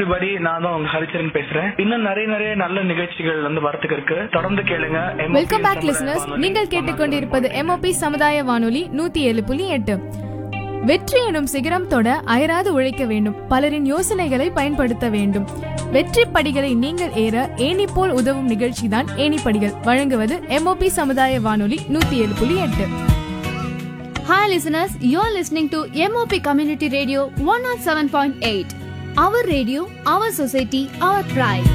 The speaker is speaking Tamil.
எவ்ரிபடி நான் தான் உங்க ஹரிச்சரன் பேசுறேன் இன்னும் நிறைய நிறைய நல்ல நிகழ்ச்சிகள் வந்து வரத்துக்கு இருக்கு தொடர்ந்து கேளுங்க MOP வெல்கம் பேக் சமுதாய லிசனர்ஸ் வானொலி. நீங்கள் கேட்டுக்கொண்டிருப்பது எம்ஓபி சமுதாய வானொலி நூத்தி ஏழு புள்ளி எட்டு வெற்றி எனும் சிகரம் தொட அயராது உழைக்க வேண்டும் பலரின் யோசனைகளை பயன்படுத்த வேண்டும் வெற்றி படிகளை நீங்கள் ஏற ஏணி போல் உதவும் நிகழ்ச்சிதான் ஏணிப்படிகள் வழங்குவது எம்ஓபி சமுதாய வானொலி நூத்தி ஏழு புள்ளி எட்டு Hi listeners, you're listening to MOP Community Radio 107.8. Our radio, our society, our pride.